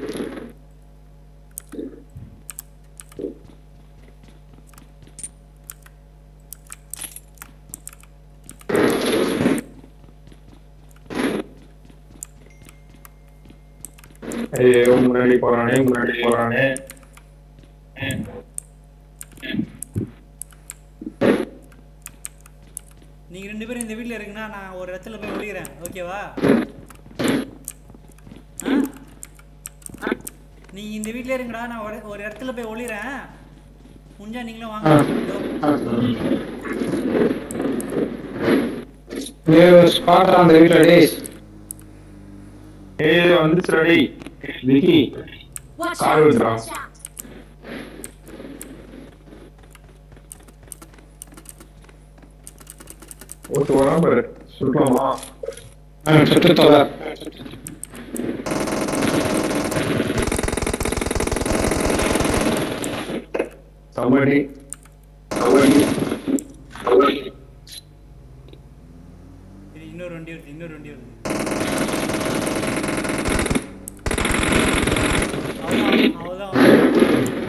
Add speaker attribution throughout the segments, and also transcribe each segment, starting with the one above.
Speaker 1: ஐயோ முன்னாடி போறானே முன்னாடி போறானே
Speaker 2: நீங்க ரெண்டு பேரும் இந்த வீட்ல இருக்குன்னா நான் ஒரு இடத்துல போய் ஒளிகிறேன் ஓகேவா ஆ? நீங்க இந்த வீட்ல இருங்கடா நான் ஒரு ஒரு இடத்துல போய் ஒளிகிறேன் முடிஞ்சா நீங்களும் வாங்க இதோ.
Speaker 3: ஸ்பாட் அந்த வீட்டுல டேய்
Speaker 1: ஏய் வந்துச்சுடா டேய் Vicky
Speaker 4: Watch
Speaker 1: Car
Speaker 4: out!
Speaker 1: was wrong.
Speaker 4: Watch out!
Speaker 1: ஒருத்த வரான் பாரு சொல்லலாமா
Speaker 3: சுட்டு தொலை
Speaker 1: சமடி சமடி சமடி
Speaker 2: இது இன்னொரு வண்டி வருது இன்னொரு வண்டி வருது அவ்வளோதான் அவ்வளோதான்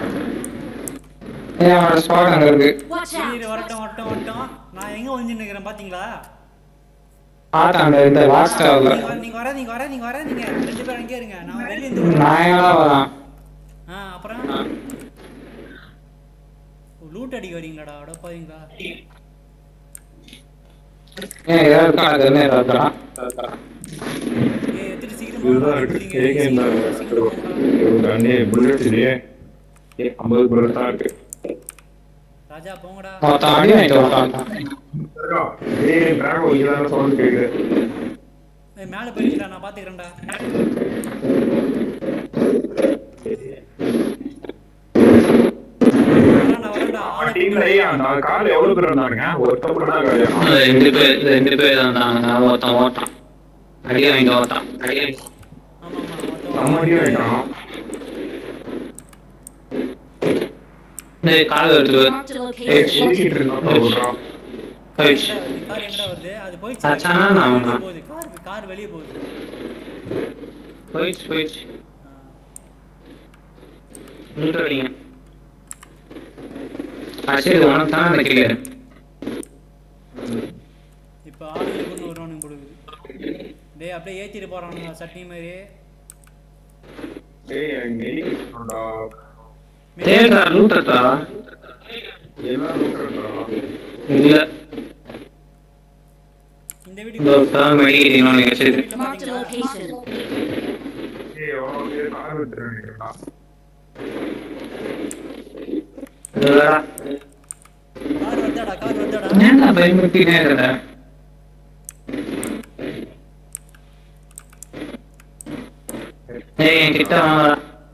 Speaker 3: ஏன் அவனோட ஸ்பாட் அங்க இருக்கு
Speaker 4: Watch
Speaker 2: இரு,
Speaker 4: out!
Speaker 2: இரு, வரட்டும் வரட்டும் வரட்டும் நான் எங்க ஒளிஞ்சு நிக்கிறேன் பாத்தீங்களா
Speaker 3: பார்த்தேன் அந்த இந்த லாஸ்ட் ஹவர்ல
Speaker 2: நீங்க வர- நீங்க வர நீங்க வர நீங்க வர நீங்க ரெண்டு பேரும் அங்கேயே இருங்க நான் வெளியே இருந்து வரேன்.
Speaker 3: நான் எங்கடா வரான்
Speaker 2: ஆ அப்புறம் லூட் அடிக்க வரீங்களாடா அட பாவீங்களா
Speaker 3: ஏன் ஏதாவது இருக்கா அது என்ன ஏதாவது இருக்கா?
Speaker 2: ஏய் எத்திரி சீக்கிரமா
Speaker 1: இதுதான்
Speaker 2: வாடா,
Speaker 1: இருக்கு
Speaker 2: எத்திரிங்க,
Speaker 1: கேக்கேன் தான்
Speaker 2: சீக்கிரமா, சீக்கிரமா வாடா.
Speaker 1: அண்ணே புல்லட் இல்லையே ஏ ஐம்பது புல்லட் தான் இருக்கு
Speaker 2: ராஜா போங்கடா
Speaker 3: ஒருத்தன் அடி வாங்கிட்டு வரான்
Speaker 1: ஏய் டிராகோ இங்க தான் சவுண்ட் கேக்குது
Speaker 2: ஏய் மேல போயிருக்கா நான் பாத்துக்கிறேன்டா வரேன்டா வரேன்டா ஆளை
Speaker 1: டீம்ல ஏய் அந்த கார்ல எவ்வளவு பேர் இருந்தாங்க ஒருத்த மட்டும் தான் காலியா
Speaker 3: ரெண்டு பேர் ரெண்டு பேர் தான் ஒருத்தன் ஓட்டான் அடி வாங்கிட்டு ஓட்டான் அடி வாங்கி
Speaker 2: ஆமா ஆமா
Speaker 1: நம்ம அடி வைக்கணும்
Speaker 3: டேய் கால் எடுத்து
Speaker 4: Marked a
Speaker 3: ஏய்,
Speaker 4: location.
Speaker 1: பேசிட்டு இருந்தா சொல்றான்
Speaker 3: போயிடுச்சு
Speaker 2: கார் எங்கடா வருது அது போயிடுச்சு
Speaker 3: அச்சானா நான்
Speaker 2: வெளிய
Speaker 3: வேணாம்.
Speaker 2: போகுது கார் கார் வெளிய போகுது
Speaker 3: போயிடுச்சு போயிடுச்சு
Speaker 2: ஆ.
Speaker 3: நின்று அடிங்க சரி உனக்கு தான் அந்த கிளியர்
Speaker 2: இப்ப ஆளுங்களுக்கு வருவானுங்க கொடுக்குது டேய் அப்படியே ஏத்திட்டு போறானுங்க சட்னி மாதிரி
Speaker 1: ஏய் எனக்கு நெலிக்கணும்டா
Speaker 3: தேடா லூட்டா
Speaker 1: எல்லாம் லூட்டா
Speaker 3: இல்ல
Speaker 2: இந்த
Speaker 3: இந்த
Speaker 2: வீட்டுக்கு
Speaker 3: ஒரு தான் மெடிக்கிறீங்களோ நீங்க சரி
Speaker 2: வீட்டுல
Speaker 4: Marked a
Speaker 2: பாத்தீங்களா?
Speaker 4: location.
Speaker 1: ஏய் எவ்வளவு பேர் கார் விட்டுருக்கா
Speaker 3: இல்லடா
Speaker 2: கார் வருதாடா கார் வருதாடா
Speaker 3: ஏன்டா பயமுறுத்தினே இருந்த ஏய் என் கிட்ட வாங்கடா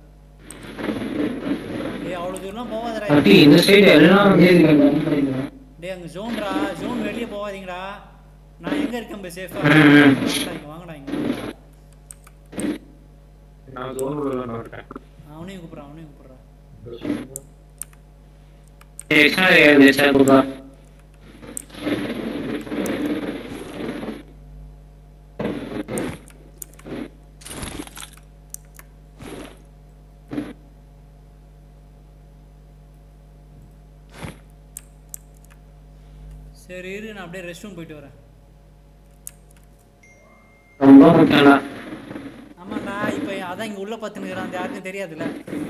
Speaker 2: டேய் அவ்வளவு தூரம்லாம் போகாதடா
Speaker 3: அப்படி இந்த சைடு எல்லாம் வந்து
Speaker 2: டேய் அங்க ஜோன்டா ஜோன் வெளிய போகாதீங்கடா நான் எங்க இருக்கேன் பே சேஃபா
Speaker 3: ம், ம்.
Speaker 2: வாங்கடா இங்க வாங்கடா இங்க வாங்கடா.
Speaker 1: நான் ஜோன் உள்ள தான் இருக்கேன்
Speaker 2: அவனையும் கூப்பிடுறான் அவனையும் கூப்பிடுறான்
Speaker 3: எக்ஸ்ட்ரா ஏழு சார் கொடுக்கா
Speaker 2: சரி இரு நான் அப்படியே ரெஸ்ட் ரூம் போயிட்டு வரேன்
Speaker 3: ரொம்ப முக்கியம்டா
Speaker 2: ஆமாண்டா இப்போ அதான் இங்க உள்ள பார்த்துனுக்குறான் அந்த யாருக்கும் தெரியாதுல்ல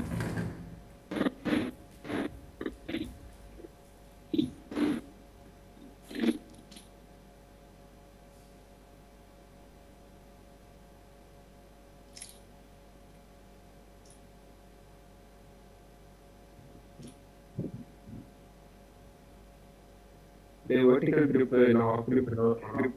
Speaker 1: டேய் வெர்டிகல் grip நான் ஆஃப் grip grip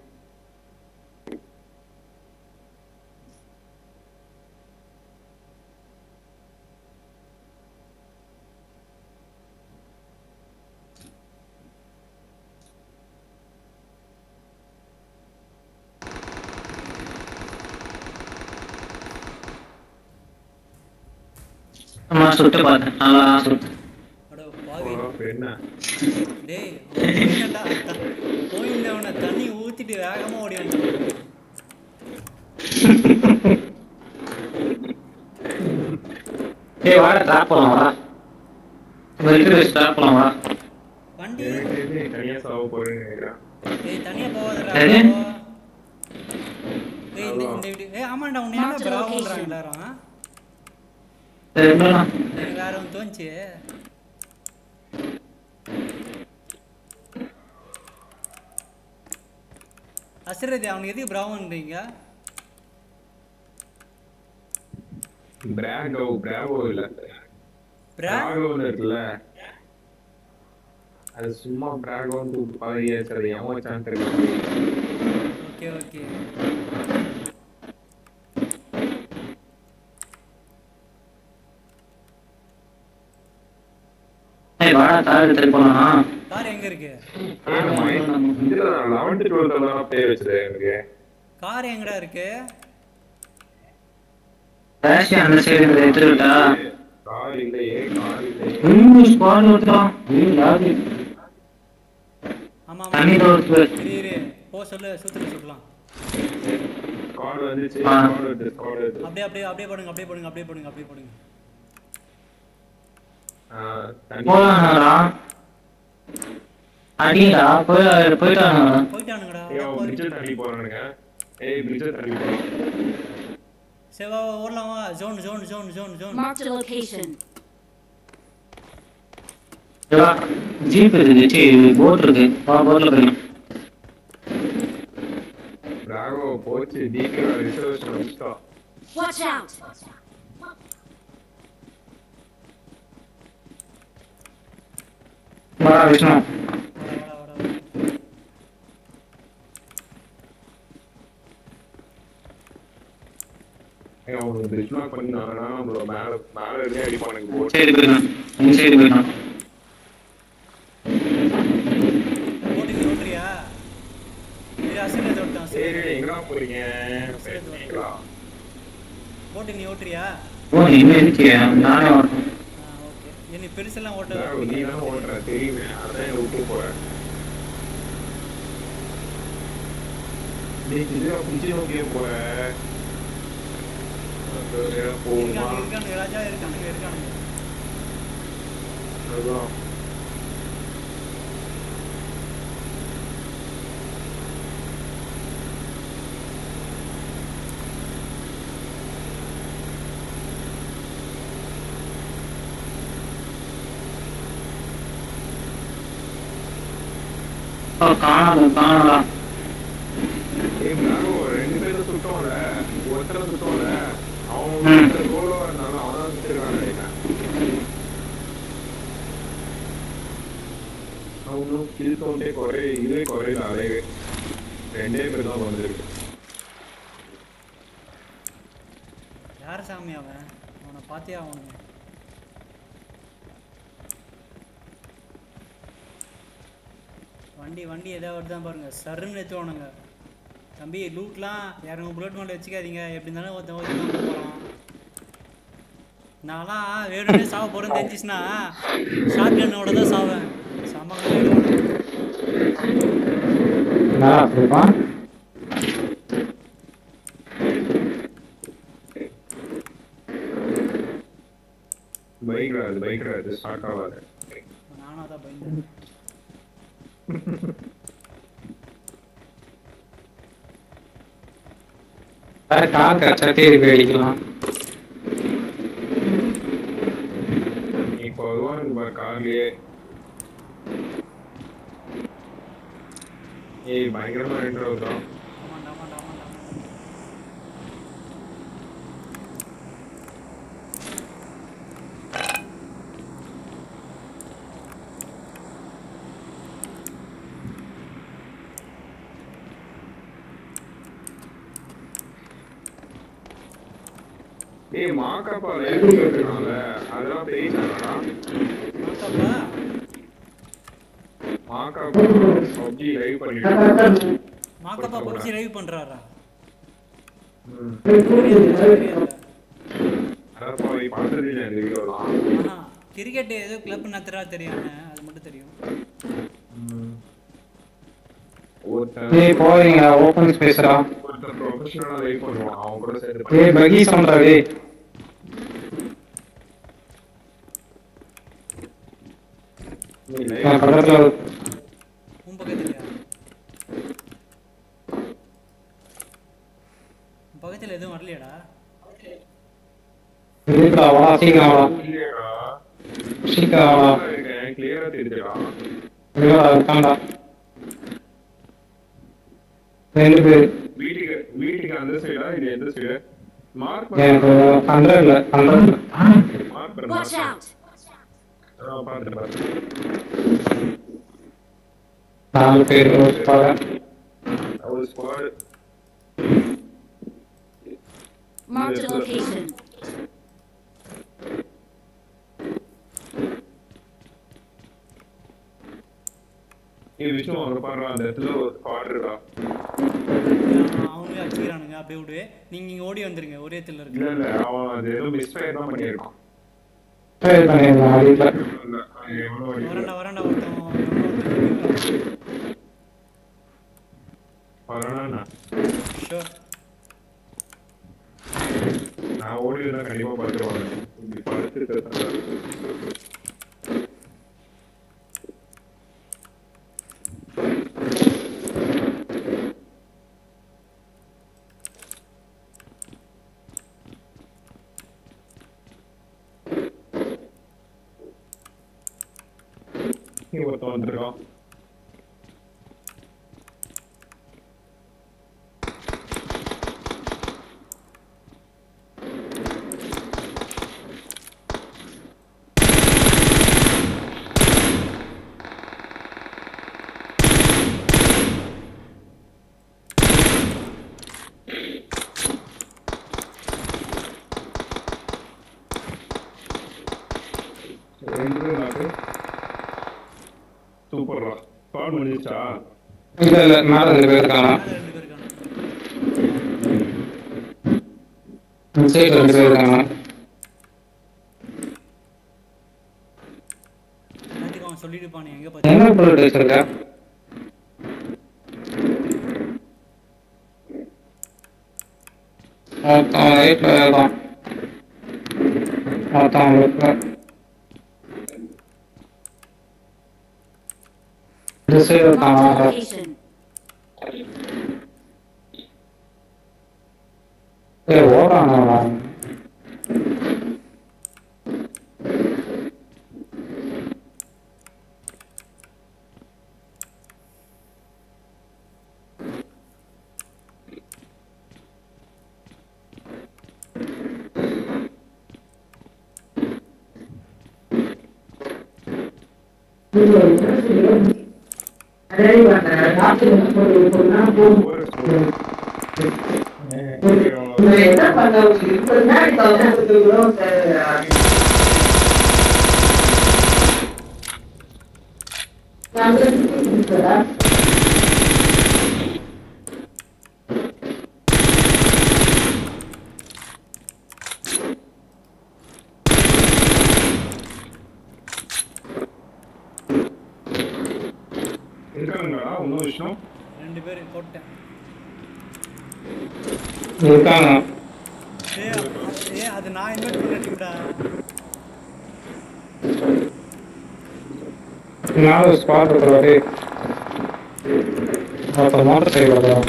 Speaker 3: அம்மா சுட்டு பார்த்தேன் நல்லா சுட்டு
Speaker 2: அடோ பாவி
Speaker 1: அப்ப என்ன
Speaker 2: டேய் போயிட்டா போயிருந்தவன தண்ணி ஊத்திட்டு வேகமா ஓடி வந்தான்
Speaker 3: ஏய் வாடா ட்ராப் பண்ணலாம் வா வெயிட் வச்சு ட்ராப் பண்ணலாம் வா
Speaker 2: வண்டி
Speaker 1: எனக்கு தெரிஞ்சு நீ தனியா சாவ போறேன்னு நினைக்கிறேன்
Speaker 2: ஏய் தனியா போகாதடா
Speaker 3: எது?
Speaker 2: ஏய் இந்த இந்த வீடு ஏய் ஆமாண்டா உன்னை என்ன பிராவுன்றாங்க எல்லாரும்
Speaker 3: சரி என்னடா
Speaker 2: எனக்கு வேற ஒன்று தோணுச்சு அசரதி அவனுக்கு எதுக்கு பிராவுன்றீங்க
Speaker 1: பிராகோ பிராவோ இல்ல
Speaker 2: பிரா
Speaker 1: பிராகோன்னு இருக்குல்ல அது சும்மா பிராகோன்னு பாதியா சரி எவன் வச்சான்னு தெரியல
Speaker 2: ஓகே ஓகே
Speaker 3: ஏய் வாடா கார் எடுத்துட்டு போலாம்
Speaker 2: கார் எங்க இருக்கு
Speaker 1: இதுல நான் லெவன்த் டுவெல்த் தான் பேர் வச்சது எனக்கு
Speaker 2: கார் எங்கடா இருக்கு
Speaker 3: டேஷ் அந்த சைடு இந்த எடுத்துட்டா
Speaker 1: கார் இல்லையே கார் இல்லையே
Speaker 3: இன்னும் ஸ்குவாட் ஓட்டுறான் ஏய் யாரு
Speaker 2: ஆமா
Speaker 3: தண்ணி
Speaker 2: ஆமா
Speaker 3: தோர்த்து
Speaker 2: இரு இரு போ சொல்லு சூத்திர சொல்லலாம்
Speaker 1: கார் வந்துச்சு
Speaker 3: ஆ.
Speaker 1: கார் வருது கார் வருது
Speaker 2: அப்படியே அப்படியே அப்படியே போடுங்க அப்படியே போடுங்க அப்படியே போடுங்க அப்படியே போடுங்க
Speaker 1: ஆ, தண்ணி
Speaker 3: போலாம்டா அடிடா போய் போயிட்டாங்க
Speaker 2: போயிட்டானுங்கடா
Speaker 1: ஏய், அவன் bridge தள்ளி போறானுங்க ஏய் bridge தள்ளி போறான்
Speaker 2: சரி வா வா, ஓடலாம் வா zone zone zone zone zone
Speaker 4: Marked a location.
Speaker 3: Jeep இருக்கு சரி போட் இருக்கு வா போட்ல போயிடும்
Speaker 1: பிராகோ போச்சு டிகே ரிசர்வேஷன் வச்சுட்டோம்
Speaker 4: Watch out!
Speaker 3: வாடா விஷ்ணு
Speaker 2: வாடா வாடா வாடா வாடா.
Speaker 1: ஏய், அவனுக்கு bridge mark பண்ணாங்கன்னா நம்மள மேல மேல இருந்தே அடிப்பானுங்க போட்டு
Speaker 3: சைடு போயிடும் இந்த சைடு போயிடும்
Speaker 2: போட்டுக்கு ஓட்டுறியா இது அசரதி ஓட்டான்
Speaker 1: சரி எங்கடா போறீங்க சரிங்களா
Speaker 2: போட்டு நீ ஓட்டுறியா
Speaker 3: ஓ நீ இன்னும் இருக்கே நானே வரணும்
Speaker 2: ஆ ஓகே நீ பெருசெல்லாம் ஓட்ட
Speaker 1: பிராகோ, நீ தான் ஓட்டுற தெரியுமே அதான் என்ன விட்டு போறேன் நீ இதுல பிடிச்சி நோக்கியே போற போகுமா
Speaker 2: இருக்கானுங்க இருக்கானுங்க ராஜா இருக்கானுங்க இருக்கானுங்க
Speaker 1: அதுதான்
Speaker 3: ஓ காணாது காணடா
Speaker 1: ஏய் பிராகோ, ரெண்டு பேரும் சுட்டோம்ல ஒருத்தனை சுட்டோம்ல அவன்
Speaker 3: ம்.
Speaker 1: ஒருத்தன் கோலா இருந்தாலும் அவன் தான் சுட்டிருக்கான்னு நினைக்கிறேன் அவனும் கில் கவுண்டே குறை இதுவே குறையில அலைவே ரெண்டே பேர் தான் வந்திருக்கு
Speaker 2: யார் சாமி அவன் அவனை பார்த்தே ஆகணுங்க வண்டி வண்டி ஏதாவது வருதான் பாருங்க சருன்னு எடுத்துவானுங்க தம்பி லூட்லாம் இரநூறு புல்லட் மட்டும் வச்சுக்காதீங்க எப்படி இருந்தாலும் ஒருத்தன் ஒருத்தன் போகிறான் நான்லாம் வேணும்னே சாவ போகிறேன்னு தெரிஞ்சிச்சுன்னா ஷார்ட் கன்னோட தான் சாவேன் சமங்க
Speaker 3: நல்லா இருப்பான்
Speaker 1: பைக் ராது பைக் ராது ஸ்டார்ட் ஆகாது
Speaker 2: நானும் அதான் பயந்தேன்
Speaker 3: வேற கார் கச்சா தேடி போய் அடிக்கலாம்
Speaker 1: இப்போ வருவான் பாரு கார்லயே ஏய் பயங்கரமா ரெண்டு ரூபா தான்
Speaker 2: ஆமாண்டா ஆமாண்டா ஆமாண்டா
Speaker 1: ஏய் மாக்காப்பா லைவ் இருக்கனால அதெல்லாம் பேசினாடா
Speaker 2: மாக்காப்பா
Speaker 1: மாக்காப்பா பப்ஜி லைவ் பண்ணிட்டு
Speaker 2: மாக்காப்பா பப்ஜி ரைவ் பண்ணுறாரா
Speaker 1: ம்.
Speaker 2: தெரியாது
Speaker 1: அதான் போய் பார்த்தது இல்லை இந்த வீடியோலாம்
Speaker 2: ஆனா கிரிக்கெட் ஏதோ கிளப் நடத்துறா தெரியும் அது மட்டும் தெரியும்
Speaker 1: ஒருத்தன்
Speaker 3: ஏய் போறீங்க ஓபன் ஸ்பேஸ்டா
Speaker 1: ஒருத்தன் ப்ரொஃபஷனலா லைவ் பண்ணுவான் அவன் கூட சேர்ந்து
Speaker 3: ஏய் பகி சவுண்டா டேய்
Speaker 1: நீ live
Speaker 3: என் பக்கத்துல
Speaker 2: உன் பக்கத்துலயா உன் பக்கத்துல எதுவும் வரலையாடா
Speaker 3: இருக்குடா வாடா சீக்கிரம் வாடா
Speaker 1: இல்லையாடா?
Speaker 3: சீக்கிரம் வாடா
Speaker 1: நான் இருக்கேன், clear ஆ தெரியுதுடா.
Speaker 3: இல்லடா இருக்காண்டா ரெண்டு பேர்
Speaker 1: வீட்டுக்கு வீட்டுக்கு அந்த சைடா இது எந்த சைடு மார்க்
Speaker 3: எனக்கு ஹண்ட்ரட்ல ஹண்ட்ரட்ல
Speaker 1: மார்க் பண்ணு
Speaker 4: Watch
Speaker 1: mark
Speaker 4: out!
Speaker 1: பண்ணு. ஆ, பாத்துட்டேன், பாத்துட்டேன்.
Speaker 3: நாலு பேர் போறேன்
Speaker 1: ஒரு squad.
Speaker 4: Marked a location.
Speaker 1: ஏய், விஷ்ணு, அங்க பாருடா, அந்த இடத்துல ஒரு squad இருக்குடா.
Speaker 2: அவங்களே அடிச்சுக்கிறானுங்க அப்படியே விடு நீங்க இங்க ஓடி வந்துருங்க ஒரே இடத்துல
Speaker 1: இல்ல,
Speaker 2: இருக்கு
Speaker 1: இல்ல, அவன் அது ஏதோ misfire தான் பண்ணியிருக்கான்.
Speaker 3: ட்ரை பண்ணிருந்தேன் வீட்டில்
Speaker 1: இல்ல, அது எவனோ அடிக்கல.
Speaker 2: வரண்டா வரண்டா ஒருத்தன் ஒருத்தன்
Speaker 1: வரானா?
Speaker 2: ஷோர்
Speaker 1: நான் ஓடி இருந்தா கண்டிப்பா பார்த்துருவாங்க. இப்படி படுத்திருக்கிறதுனால. இங்க ஒருத்தன் வந்திருக்கான் ரெண்டு பேரும் நாக்கு சூப்பர்ரா கால் முடிஞ்சிச்சா
Speaker 3: இல்ல இல்ல மேல ரெண்டு பேர் இருக்காங்க
Speaker 2: மேல ரெண்டு பேர் இருக்காங்க
Speaker 3: இந்த சைடு ரெண்டு பேர் இருக்காங்க
Speaker 2: எல்லாத்துக்கும் அவன் சொல்லிட்டு எங்க பார்த்து
Speaker 3: என்ன புல்லட் வச்சிருக்க ஒருத்தன் ரைட்ல இருக்கான் ஒருத்தன் லெஃப்ட்ல இந்த சைடு இருக்கான்
Speaker 4: Marked a
Speaker 3: வாங்க.
Speaker 4: location.
Speaker 3: ஏய் ஓடானடா
Speaker 1: ஒரு
Speaker 5: என்ன பண்ண இப்ப முன்னாடி கவனம்
Speaker 1: இருக்காங்களா இன்னும் விஷயம்
Speaker 2: ரெண்டு பேர் போட்டேன்
Speaker 3: இருக்காங்க
Speaker 2: ஏய் அது- ஏய் அது நான் இன்வைட் பண்ண டீம்டா
Speaker 3: மேல ஸ்பாட் இருக்கிறாரு ஒருத்தன் மோட்டர் சைக்கிள் வருவான்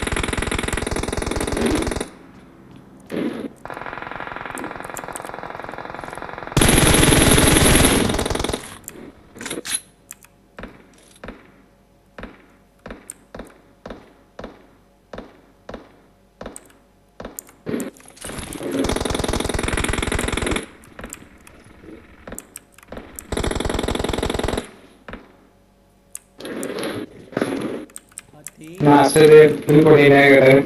Speaker 2: பாத்தி
Speaker 3: நான் சரி இது பண்ணி நேக்கிறேன்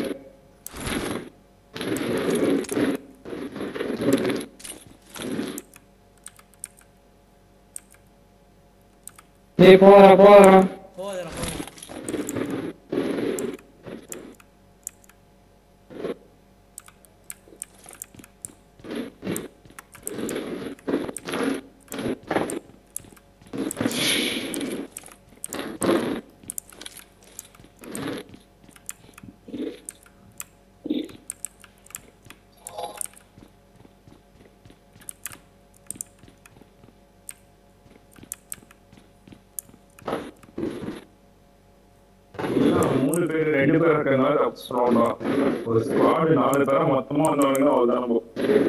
Speaker 3: ஏய் போறா போறா
Speaker 2: போதரா போதரா
Speaker 1: ரெண்டு பேர் இருக்கிறதுனால தப்பிச்சிட்டோம்டா ஒரு ஸ்குவாடு நாலு பேரா மொத்தமா வந்தாங்கன்னா அவ்வளவுதான் நம்ம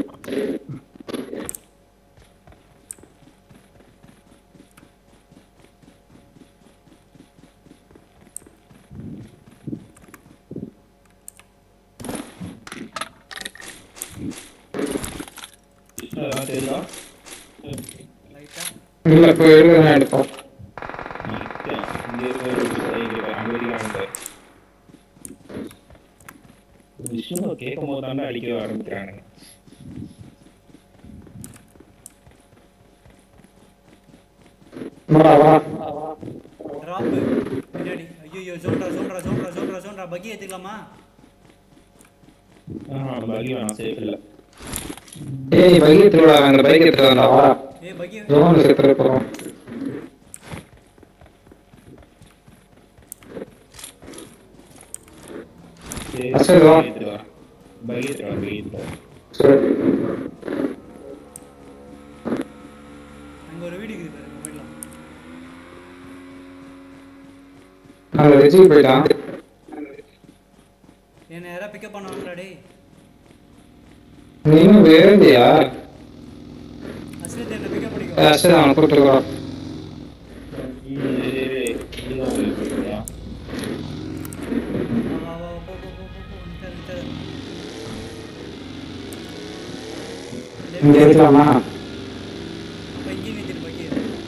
Speaker 6: அதான் தெரியுதா
Speaker 2: லைட்டா
Speaker 3: இல்ல போயிடு நான் எடுப்போம்
Speaker 6: இங்க இருக்கிற இங்க அமெரிக்காங்க விஷ்ணு கேட்கும் போது தானே அடிக்க ஆரம்பிக்கிறானுங்க
Speaker 3: வாடா வா
Speaker 2: டிராப் பின்னாடி ஐயோ ஜோன்ரா ஜோன்ரா ஜோன்ரா ஜோன்ரா ஜோன்ரா பக்கி ஏத்துக்கலாமா
Speaker 6: ஆஹா பகி வேணாம் சேஃப் இல்ல
Speaker 3: ஏய் பைக் எடுத்துடா அந்த பைக் எடுத்துடா வா
Speaker 2: ஏய் பக்கி
Speaker 3: ஜோன் செத்துற போறோம் அசல் வா.
Speaker 6: பகி எடுத்துடா பகி எடுத்துடா
Speaker 3: சரி
Speaker 2: அங்க ஒரு வீடு இருக்குது பாரு, போயிடலாம்
Speaker 3: நாங்க வெஜ்ஜி போயிட்டான்
Speaker 2: என்ன யாராவது பிக்கப் பண்ணுவாங்களா டேய்
Speaker 3: நீனும் வேறந்தியா
Speaker 2: அஸ்வத் என்ன பிக்கப் பண்ணிக்கோ
Speaker 3: சரி அவனை கூப்பிட்டு வா
Speaker 2: வா வா வா போ போ போ போ போ நிக்காத நிக்காத
Speaker 3: இங்க இருக்கலாமா
Speaker 2: அப்ப இங்கே நிறுத்திட்டு பக்கி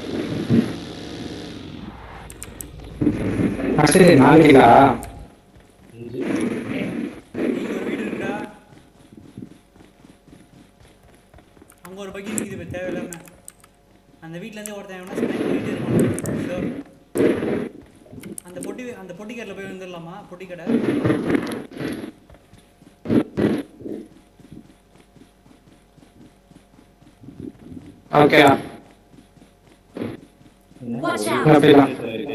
Speaker 3: சரி நாளைக்குடா
Speaker 2: இங்க ஒரு வீடு இருக்குடா அங்க ஒரு பக்கி இருக்குது இப்ப தேவையில்லாம அந்த வீட்ல இருந்து ஒருத்தன் எவனா ஸ்னைப் பண்ணிட்டே இருப்பான் ஷோர் அந்த பொட்டி அந்த பொட்டி கடையில் போய் வந்துடலாமா பொட்டி கடை
Speaker 3: ஓகே
Speaker 4: Watch out!
Speaker 3: அப்படிலாம்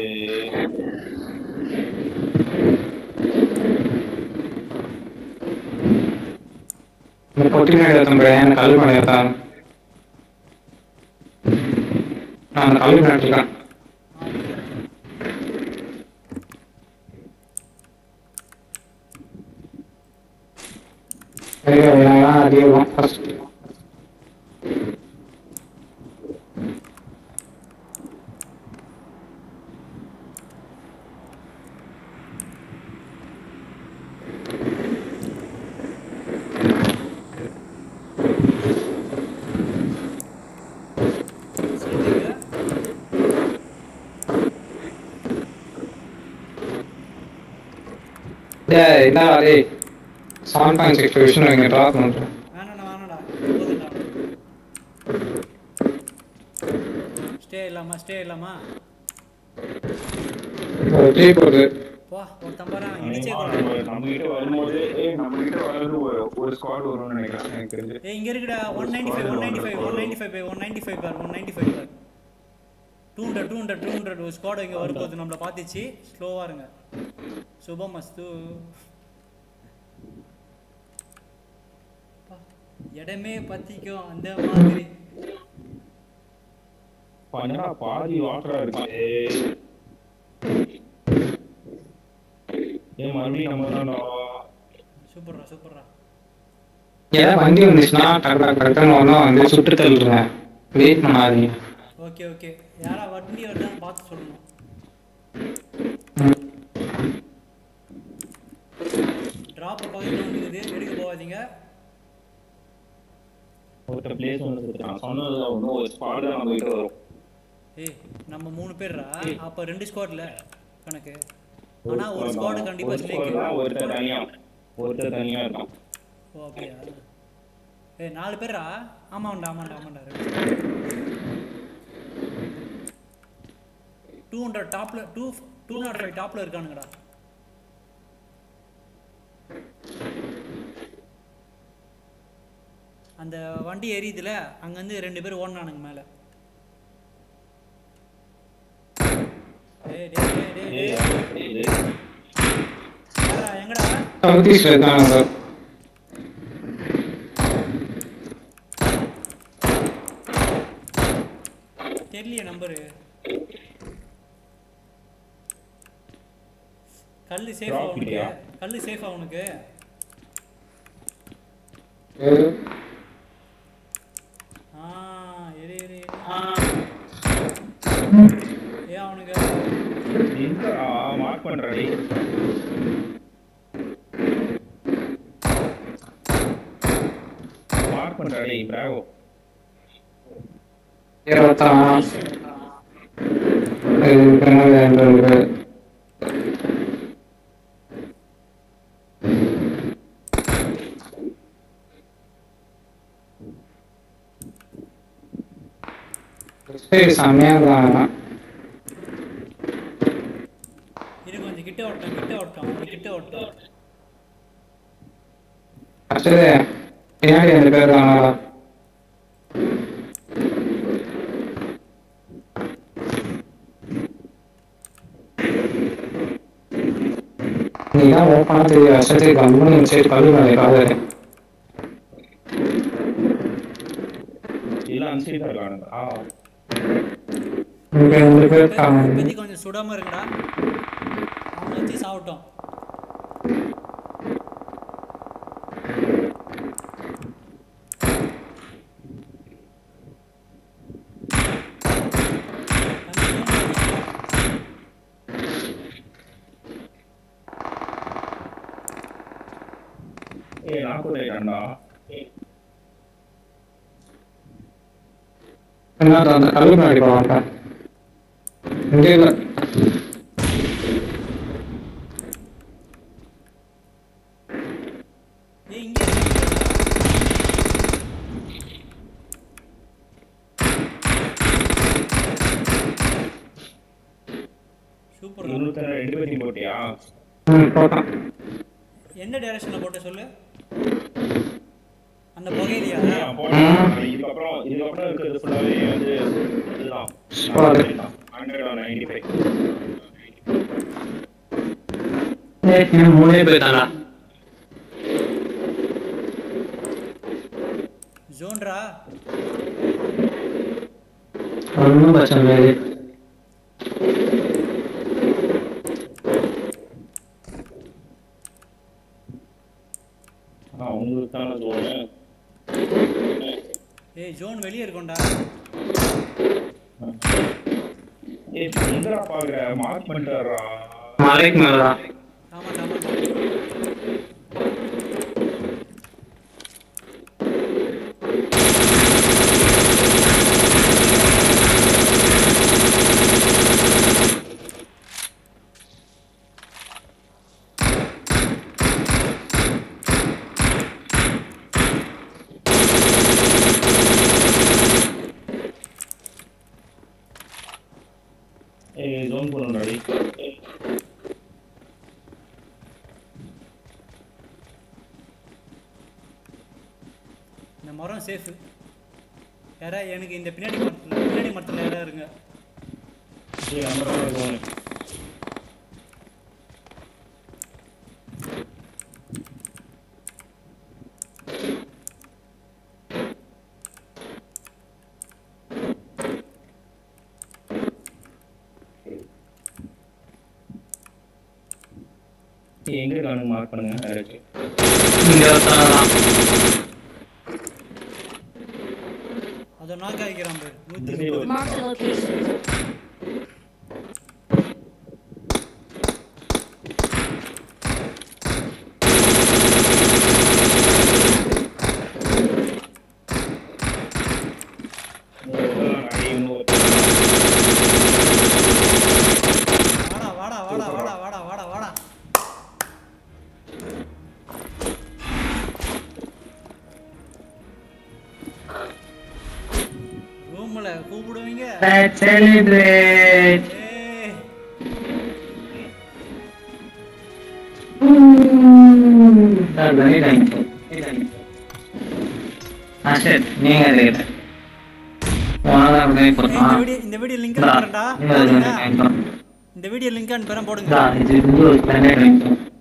Speaker 3: இந்த பொட்டி மேல தம்பி எனக்கு கல் பண்ணி தான் நான் அந்த கல் பண்ணி இருக்கேன் ஐயோ நான் அதிகம் ஃபர்ஸ்ட்
Speaker 2: சொல்லுங்க
Speaker 3: டேய் என்ன டேய் செவன் பாயிண்ட் சிக்ஸ் விஷயம் இங்கே ட்ராப் பண்ணுறேன்
Speaker 2: வேணாடா வேணாடா போதும்டா ஸ்டே இல்லாமா ஸ்டே இல்லாமா
Speaker 3: ஒரு டீ போகுது
Speaker 2: போ ஒரு தம்பரா இடிச்சே கொள்றேன்
Speaker 1: நம்ம கிட்ட வரும்போது ஏய் நம்ம கிட்ட வர்றது ஒரு ஒரு ஸ்குவாட் வரும்னு நினைக்கிறேன் எனக்கு தெரிஞ்சு
Speaker 2: ஏய் இங்க இருக்குடா one ninety five one ninety five one ninety five one ninety five பார் ஒன் நைன்டி ஃபைவ் பார் two hundred two hundred two hundred ஒரு ஸ்குவாட் இங்கே வரும்போது நம்மளை பார்த்துச்சு ஸ்லோவாக இருங்க சுபமஸ்து அப்பா, இடமே பத்திக்கும் அந்த மாதிரி
Speaker 6: பண்ணா பாதி வாட்டரா இருக்கு ஏய். ஏய் மறுபடியும் நம்ம தான்டா
Speaker 2: சூப்பர்ரா சூப்பர்ரா
Speaker 3: ஏதாவது வண்டி வந்துச்சுன்னா டக்கு டக்கு டக்குன்னு ஒன்றும் வந்து சுட்டு தள்ளுறேன் வெயிட் பண்ணாதீங்க
Speaker 2: ஓகே ஓகே யாரா வண்டி வருதான்னு பார்த்து சொல்லணும்
Speaker 3: ம்.
Speaker 2: ட்ராப் பக்கத்தில் வந்துக்குது எடுக்க போகாதீங்க
Speaker 6: ஒருத்தர் பிளேஸ் ஒன்று கொடுத்தான் சொன்னது ஒன்றும் ஒரு ஸ்பாட் தான் நம்ம கிட்ட வரும்
Speaker 2: ஏய் நம்ம மூணு பேர்ரா அப்போ ரெண்டு ஸ்குவாட்ல கணக்கு ஆனா ஒரு ஸ்குவாடு கண்டிப்பா
Speaker 6: ஒரு squad தான், ஒருத்தர்
Speaker 2: ஸ்னேக்
Speaker 6: தனியா ஒருத்தர் தனியா இருக்கான்
Speaker 2: ஓ அப்படியா ஏய் நாலு பேரா ஆமாண்டா ஆமாண்டா ஆமாண்டா டூ ஹண்ட்ரட் டாப்ல டூ டூ நாட் ஃபைவ் டாப்ல இருக்கானுங்கடா அந்த வண்டி எரியுதுல அங்கேருந்து ரெண்டு பேர் ஓடினானுங்க மேலே டேய் டேய் டேய் டேய்
Speaker 6: ஏய்,
Speaker 2: டேய்
Speaker 6: இது
Speaker 2: யாரா, எங்கடா
Speaker 3: சவுத் ஈஸ்ட்ல இருக்காங்க
Speaker 2: தெரியலையே நம்பரு கல் சேஃபா
Speaker 6: Drop
Speaker 2: உனக்கு
Speaker 6: இல்லையா?
Speaker 2: கல் சேஃபா உனக்கு ஆ இரு இரு இரு. ஏன் அவனுக்கு
Speaker 6: எங்கடா மார்க் பண்றடி மார்க் பண்றடி பிராவோ
Speaker 3: இருபத்தாம்
Speaker 4: Location.
Speaker 3: இது பின்னாடி ரெண்டு சரி செம்மையா தான்
Speaker 2: இரு கொஞ்சம் கிட்ட ஓட்டம் கிட்ட ஓட்டம் அவனுக்கு கிட்ட ஓட்டம்
Speaker 3: அடுத்தது பின்னாடி ரெண்டு பேர் தானா நீ தான் ஓப்பனா தெரிய வருஷத்துக்கு கம்பெனி சரி கல்லு வேலைக்காக
Speaker 6: இல்ல அந்த சைடு தான் இருக்கானுங்க ஆ
Speaker 3: இங்க ரெண்டு பேர் இருக்காங்க
Speaker 2: இப்போதைக்கு கொஞ்சம் சுடாம இருக்குடா அவனை வச்சு சாப்பிட்டோம்
Speaker 6: ஏய் நான் கூட இருக்கேன்டா
Speaker 3: என்ன அந்த கல்லு முன்னாடி போவாங்க இங்க இல்லை
Speaker 2: ஏய் இங்கே இருக்கு. சூப்பர்
Speaker 6: இன்னொருத்தர ரெண்டு பேர்த்தையும் போட்டியா
Speaker 3: ம் போட்டான்
Speaker 2: எந்த டைரக்ஷன்ல போட்ட சொல்லு அந்த புகையிலையா
Speaker 6: ஆ, போட்டேன். இதுக்கப்புறம் இதுக்கப்புறம் இருக்கிறது ஃபுல்லாவே வந்து இதுதான்
Speaker 3: Squad.
Speaker 6: ஹண்ட்ரட் நைன்டி ஃபைவ்
Speaker 3: மூணே பேர் தானா
Speaker 2: ஜோன்ரா
Speaker 3: ஒன்றும் பிரச்சனை இல்லை
Speaker 6: ஆ உங்களுக்கு தானே தோணு
Speaker 2: ஏய் ஜோன் வெளியே இருக்கும்டா
Speaker 6: ஏய் எங்கடா பாக்குற மார்க் பண்ணிட்டு வர்றா
Speaker 3: மலைக்கு மேலதான்
Speaker 2: ஆமா ஆமா
Speaker 6: ஏய் ஜோன் போடணும்டாடி
Speaker 2: இந்த மரம் சேஃபு யாரா எனக்கு இந்த பின்னாடி மரத்தில் பின்னாடி மரத்தில் யாரா இருங்க
Speaker 6: ஏய் நம்ம தான் ஜோன் ஏய், எங்க இருக்கானு மார்க் பண்ணுங்க யாராச்சும்
Speaker 3: இங்க ஒருத்தன்
Speaker 2: அதை நாக்க வைக்கிறான் பேர் நூற்றி
Speaker 6: இந்த side ஒரு-
Speaker 4: Mark the location.
Speaker 2: வாடா வாடா வாடா வாடா வாடா வாடா வாடா ரூம்ல கூப்பிடுவீங்க
Speaker 3: Let's celebrate.
Speaker 2: ஏய்
Speaker 3: சார் பண்ணிட்டாங்க ஆ சரி நீங்க இருக்கீங்க உனதான் அப்படியே
Speaker 2: ஏய், இந்த
Speaker 3: கொடுத்தான்
Speaker 2: வீடியோ இந்த வீடியோ லிங்க்
Speaker 3: இந்தா,
Speaker 2: அனுப்புறேன்டா
Speaker 3: இந்தா, இது
Speaker 2: போடுங்க.
Speaker 3: வாங்கிக்கோ.
Speaker 2: இந்த வீடியோ லிங்க் அனுப்புறேன் போடுங்க
Speaker 3: இந்தா, இது வந்து ஒரு planet வாங்கிக்கோ.